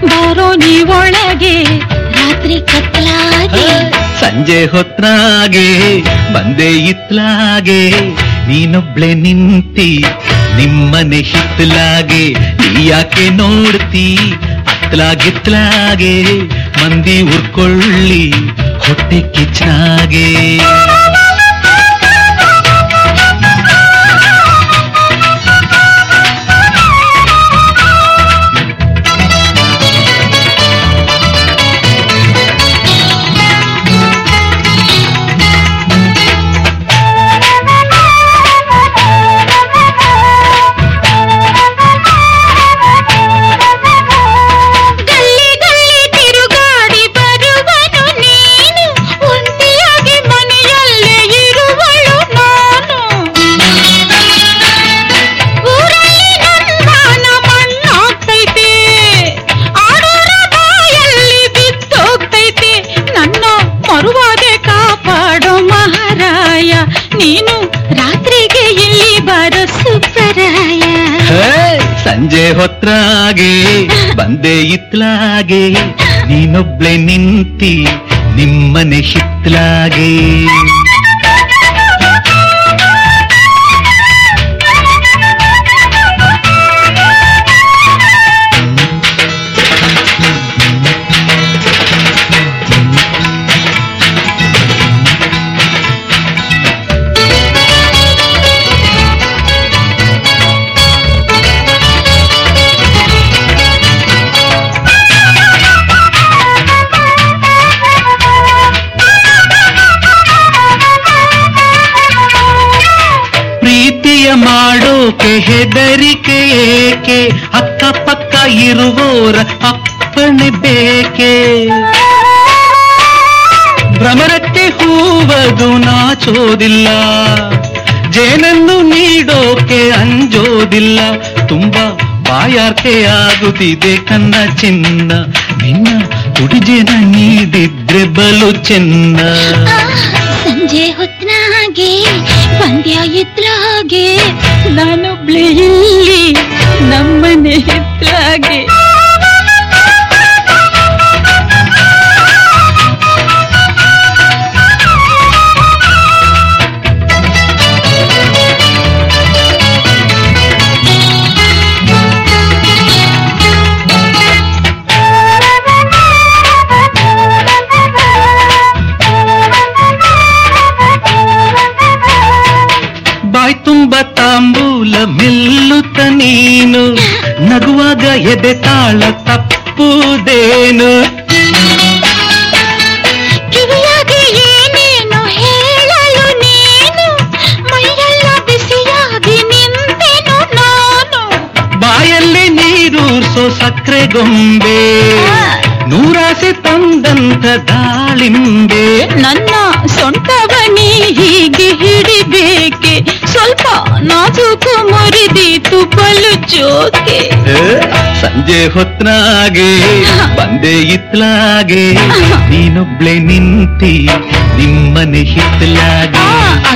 ಬಾರೋ ನೀವೊಳಗೆ ರಾತ್ರಿ ಕತ್ಲಾಗಿ ಸಂಜೆ ಹೊತ್ನಾಗೆ ಬಂದೆ ಇತ್ಲಾಗೆ ನೀನೊಬ್ಳೆ ನಿಂತಿ ನಿಮ್ಮನೆ ಹಿತ್ಲಾಗೆ ನೀ ಯಾಕೆ ನೋಡ್ತಿ ಅತ್ಲಾಗಿತ್ಲಾಗೆ ಮಂದಿ ಉರ್ಕೊಳ್ಳಿ ಹೊಟ್ಟೆ ಕಿಚ್ನಾಗೆ ಗಲ್ಲಿ ಗಲ್ಲಿ ತಿರುಗಾಡಿ ಬರುವನು ನೀನು ಒಂಟಿಯಾಗಿ ಮನೆಯಲ್ಲೇ ಇರುವಳು ನಾನು ಊರಲ್ಲಿ ನನ್ನ ಮಣ್ಣಾಗ್ತೈತೆ ಆಡೋರ ಬಾಯಲ್ಲಿ ಬಿದ್ದೋಗ್ತೈತೆ ನನ್ನ ಮರುವಾದೆ ಕಾಪಾಡೋ ಮಹಾರಾಯ ನೀನು ರಾತ್ರಿಗೆ ಇಲ್ಲಿ ಬರೋ ಸುಬ್ಬರಾಯ ಹೇ, ಸಂಜೆ ಹೊತ್ರಾಗೆ ಬಂದೆ ಇತ್ಲಾಗೆ ನೀನೊಬ್ಳೆ ನಿಂತಿ ನಿಮ್ಮನೆ ಹಿತ್ಲಾಗೆ ಪ್ರೀತಿಯ ಮಾಡೋಕೆ ಹೆದರಿಕೆ ಏಕೆ ಅಕ್ಕಪಕ್ಕ ಇರುವೋರ ಅಪ್ಪಣೆ ಬೇಕೆ ಭ್ರಮರಕ್ಕೆ ಹೂವದು ನಾಚೋದಿಲ್ಲ ಜೇನನ್ನು ನೀಡೋಕೆ ಅಂಜೋದಿಲ್ಲ ತುಂಬಾ ಬಾಯಾರ್ಕೆ ಆಗುತ್ತಿದೆ ಕನ್ನ ಚಿನ್ನ ನಿನ್ನ ತುಡಿಜೇನ ನೀಡಿದ್ರೆ ಬಲು ಚೆನ್ನ ಸಂಜೆ ಹೊತ್ನಾಗೆ ಪಂದ್ಯ ಇತ್ಲಾಗೆ ನಾನೊಬ್ಳೆ ಇಲ್ಲಿ ನಮ್ಮನೆ ಹಿತ್ಲಾಗೆ ಬಾಯ್ ತುಂಬ ತಾಂಬೂಲ ಮೆಲ್ಲುತ್ತ ನೀನು ನಗುವಾಗ ಎದೆ ತಾಳ ತಪ್ಪುದೇನು ಕಿವಿಯಾಗಿ ಏನೇನು ಹೇಳಲು ನೀನು ಮೈಯೆಲ್ಲ ಬಿಸಿಯಾಗಿ ನಿಂತೆನು ನಾನು ಬಾಯಲ್ಲಿ ನೀರೂರ್ಸೋ ಸಕ್ಕರೆ ಗೊಂಬೆ ನೂರಾಸೆ ತಂದಂತ ದಾಳಿಂಬೆ ನನ್ನ ಸೊಂಟವ ನೀ ಹೀಗೆ ಹಿಡಿಬೇಕೆ ಸ್ವಲ್ಪ ನಾಜೂಕು ಮುರಿದೀತು ಬಲು ಜೋಕೆ ಏ, ಸಂಜೆ ಹೊತ್ನಾಗೆ ಬಂದೆ ಇತ್ಲಾಗೆ ನೀನೊಬ್ಳೆ ನಿಂತಿ ನಿಮ್ಮನೆ ಹಿತ್ಲಾಗೆ ಆ,